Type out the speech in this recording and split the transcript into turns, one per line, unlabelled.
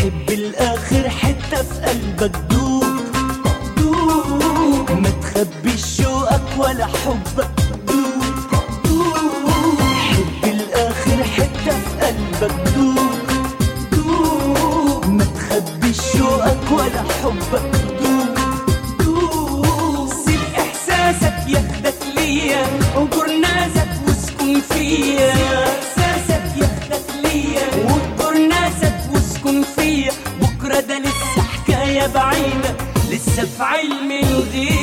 حب الاخر حتة في قلبك دوب دوب ما تخبيش شوقك ولا حبك دوب دوب حب الاخر حتة في قلبك دوب دوب ما تخبيش شوقك ولا حبك دوب دوب سيب احساسك ياخدك ليا وجر ناسك واسكن فيا احساسك ياخدك ليا وجر ناسك واسكن فيا بكره ده لسه حكايه بعيده لسه في علم الغيب